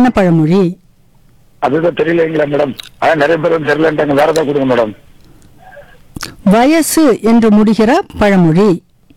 என்ன பழமொழி அதுதான் தெரியலைங்களா மேடம் அதான் நிறைய பேர் வந்து தெரியலன்ட்டாங்க வேற ஏதாவது கொடுங்க மேடம் வயசு என்று முடிகிற பழமொழி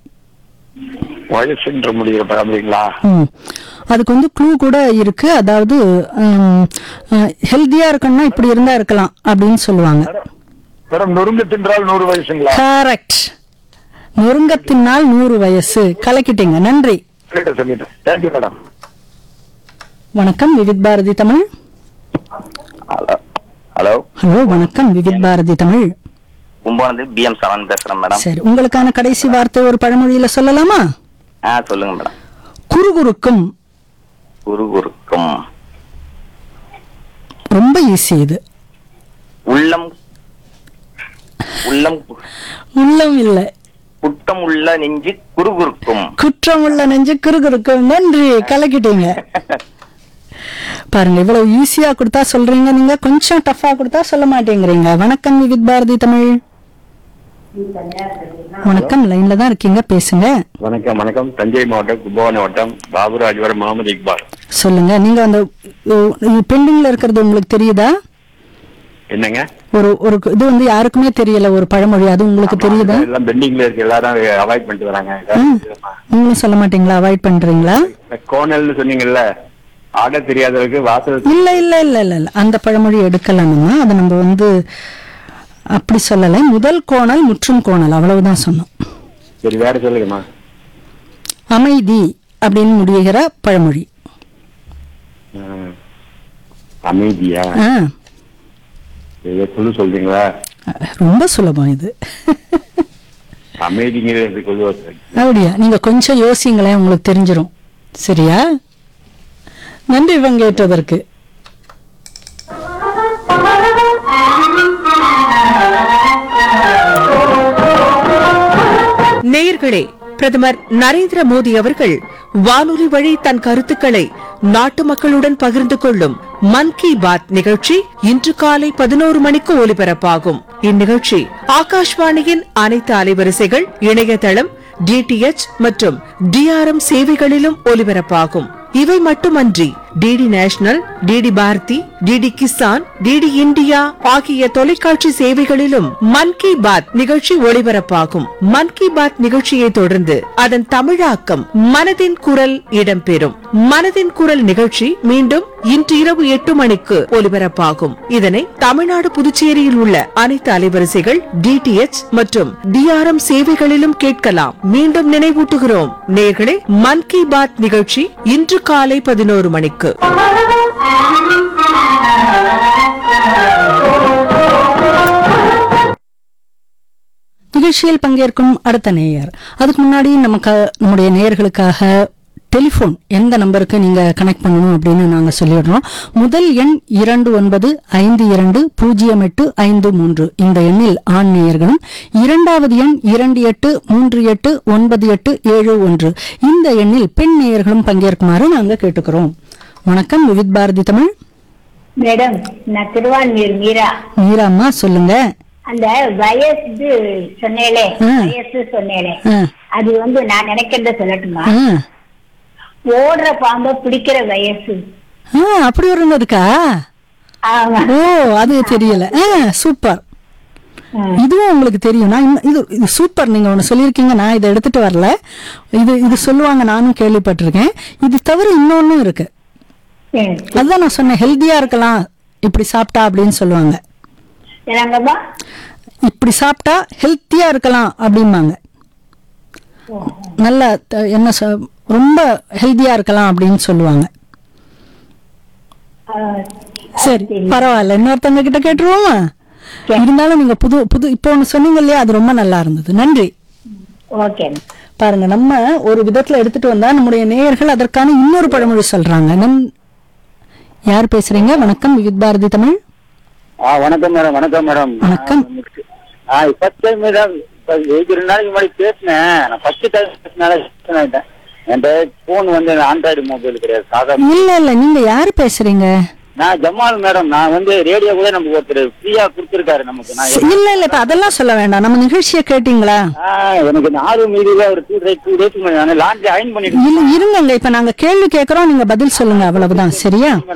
வயசுன்ற முடிகிற பழமொழிங்களா ம். அதுக்கு வந்து க்ளூ கூட இருக்கு அதாவது ஹெல்த்தியா இருக்கணும்னா இப்படி இருந்தா இருக்கலாம் அப்படின்னு சொல்லுவாங்க மேடம் நொறுங்க தின்றால் நூறு வயசுங்களா கரெக்ட் நொறுங்கத்தினால் நூறு வயசு கலக்கிட்டீங்க நன்றி சொல்லிட்டேன் சொல்லிட்டேன் தேங்க்யூ மேடம் வணக்கம் Vividh Bharati Tamil hello hello hello வணக்கம் விவித் பாரதி தமிழ் கும்பகோணம் பி எம் சரவணன் பேசுறேன் மேடம் சரி உங்களுக்கான கடைசி வார்த்தை ஒரு பழமொழியில சொல்லலாமா ஆ சொல்லுங்க மேடம் குறுகுறுக்கும் குரு குருக்கும் ரொம்ப ஈஸி இது உள்ளம் உள்ளம் உள்ளம் இல்ல குட்டம் உள்ள நெஞ்சு குறுகுறுக்கும் குற்றம் உள்ள நெஞ்சு குறுகுறுக்கும் நன்றி கலக்கிட்டீங்க பாருங்க இவ்வளவு ஈஸியா கொடுத்தா சொல்றீங்க நீங்க கொஞ்சம் டஃபா கொடுத்தா சொல்ல மாட்டேங்கிறீங்க வணக்கம் விவித் பாரதி தமிழ் வணக்கம் லைன்ல தான் இருக்கீங்க பேசுங்க வணக்கம் வணக்கம் தஞ்சை மாவட்டம் கும்பகோணம் வட்டம் பாபுராஜ்வரம் முகமது இக்பால் சொல்லுங்க நீங்க அந்த பெண்டிங்ல இருக்கிறது உங்களுக்கு தெரியுதா என்னங்க ஒரு ஒரு இது வந்து யாருக்குமே தெரியல ஒரு பழமொழி அது உங்களுக்கு தெரியுதா எல்லாம் பெண்டிங்ல இருக்கு எல்லாரும் அவாய்ட் பண்ணிட்டு வராங்க நீங்களும் சொல்ல மாட்டீங்களா அவாய்ட் பண்றீங்களா கோனல்னு சொன்னீங்கல்ல ஆட தெரியாதவருக்கு வாசல் இல்ல இல்ல இல்ல இல்ல இல்ல அந்த பழமொழி எடுக்கல நம்ம அதை நம்ம வந்து அப்படி சொல்லலை முதல் கோணல் முற்றும் கோணல் அவ்வளவுதான் சொன்னோம் சரி வேற சொல்லுங்கம்மா அமைதி அப்படின்னு முடிகிற பழமொழி ம். அமைதியா ஆ, ஏதோ சொல்லு சொல்றீங்களா ரொம்ப சுலபம் இது அமைதிங்கிறது பொதுவா அப்படியா நீங்க கொஞ்சம் யோசிங்களேன் உங்களுக்கு தெரிஞ்சிரும் சரியா நன்றி பங்கேற்றதற்கு நேயர்களே பிரதமர் நரேந்திர மோடி அவர்கள் வானொலி வழி தன் கருத்துக்களை நாட்டு மக்களுடன் பகிர்ந்து கொள்ளும் மன் கி பாத் நிகழ்ச்சி இன்று காலை பதினோரு மணிக்கு ஒலிபரப்பாகும் இந்நிகழ்ச்சி ஆகாஷ்வாணியின் அனைத்து அலைவரிசைகள் இணையதளம் டிடிஎச் மற்றும் டிஆர்எம் சேவைகளிலும் ஒலிபரப்பாகும் இவை மட்டுமன்றி DD national DD Bharati DD Kisan DD India ஆகிய தொலைக்காட்சி சேவைகளிலும் மன் கி பாத் நிகழ்ச்சி ஒளிபரப்பாகும் மன் கி பாத் நிகழ்ச்சியை தொடர்ந்து அதன் தமிழாக்கம் மனதின் குரல் இடம்பெறும் மனதின் குரல் நிகழ்ச்சி மீண்டும் இன்று இரவு எட்டு மணிக்கு ஒலிபரப்பாகும் இதனை தமிழ்நாடு புதுச்சேரியில் உள்ள அனைத்து அலைவரிசைகள் டிடிஎச் மற்றும் டிஆர்எம் சேவைகளிலும் கேட்கலாம் மீண்டும் நினைவூட்டுகிறோம் நேர்களே மன் கி பாத் நிகழ்ச்சி இன்று காலை பதினோரு மணிக்கு நிகழ்ச்சியில் பங்கேற்கும் அடுத்த நேயர் அதுக்கு முன்னாடி நமக்கு நம்முடைய நேயர்களுக்காக டெலிஃபோன் எந்த நம்பருக்கு நீங்க கனெக்ட் பண்ணணும் அப்படின்னு நாங்க சொல்லிடுறோம் முதல் எண் இரண்டு ஒன்பது ஐந்து இரண்டு பூஜ்ஜியம் எட்டு ஐந்து மூன்று இந்த எண்ணில் ஆண் நேயர்களும் இரண்டாவது எண் இரண்டு எட்டு மூன்று எட்டு ஒன்பது எட்டு ஏழு ஒன்று இந்த எண்ணில் பெண் நேயர்களும் பங்கேற்குமாறு நாங்க கேட்டுக்கிறோம் வணக்கம் விவித் பாரதி தமிழ் மேடம் நான் திருவான்மீர் மீரா மீராம்மா சொல்லுங்க அந்த வயசு சொன்னேலே ஆ. வயசு சொன்னேலே ஆ, அது வந்து நான் நினைக்கிறத சொல்லட்டுமா ஆ. ஓடுற பாம்ப பிடிக்கிற வயசு ஆ, அப்படி ஒரு ஒண்ணு இருக்கா ஆமா ஓ அது தெரியல ஆ, சூப்பர் இதுவும் உங்களுக்கு தெரியும் நான் இன்னும் இது இது சூப்பர் நீங்க ஒண்ணு சொல்லியிருக்கீங்க நான் இதை எடுத்துட்டு வரல இது இது சொல்லுவாங்க நானும் கேள்விப்பட்டிருக்கேன் இது தவிர இன்னொன்னும் இருக்கு ம். அதுதான் நான் சொன்னேன் ஹெல்த்தியா இருக்கலாம் இப்படி சாப்பிட்டா அப்படின்னு சொல்லுவாங்க என்னங்கம்மா இப்படி சாப்பிட்டா ஹெல்த்தியா இருக்கலாம் அப்படிம்பாங்க நல்ல த- என்ன சொ- ரொம்ப ஹெல்த்தியா இருக்கலாம் அப்படின்னு சொல்லுவாங்க ஆ, சரி பரவாயில்ல இன்னொருத்தவங்க கிட்ட கேட்டுருவோமா இருந்தாலும் நீங்க புது புது இப்போ ஒண்ணு சொன்னீங்க இல்லையா அது ரொம்ப நல்லா இருந்தது நன்றி ஓகே பாருங்க நம்ம ஒரு விதத்துல எடுத்துட்டு வந்தா நம்முடைய நேயர்கள் அதற்கான இன்னொரு பழமொழி சொல்றாங்க நம் யார் பேசுறீங்க வணக்கம் விவித் பாரதி தமிழ் ஆ வணக்கம் மேடம் வணக்கம் மேடம் வணக்கம். ஆ ஃபர்ஸ்ட் டைம் மேடம் இப்போ ஒரு நாளைக்கு முன்னாடி பேசினேன் நான் ஃபர்ஸ்ட் டைம் பேசினால ஆயிட்டேன் என்கிட்ட போன் வந்து ஆண்ட்ராய்டு மொபைல் கிடையாது சாதா இல்ல இல்ல நீங்க யார் பேசுறீங்க நான் ஜமால் மேடம் நான் வந்து ரேடியோ கூட நமக்கு ஒருத்தர் ஃப்ரீயா கொடுத்துருக்காரு நமக்கு நான் இல்ல இல்ல இப்ப அதெல்லாம் சொல்ல வேண்டாம் நம்ம நிகழ்ச்சியை கேட்டீங்களா ஆ, எனக்கு நாலு மீதியில ஒரு டூ டேஸ் டூ டேஸ் நான் லாண்ட்ரி அயன் பண்ணிட்டு இல்ல இருங்க இப்ப நாங்க கேள்வி கேக்குறோம் நீங்க பதில் சொல்லுங்க அவ்வளவுதான் சரியா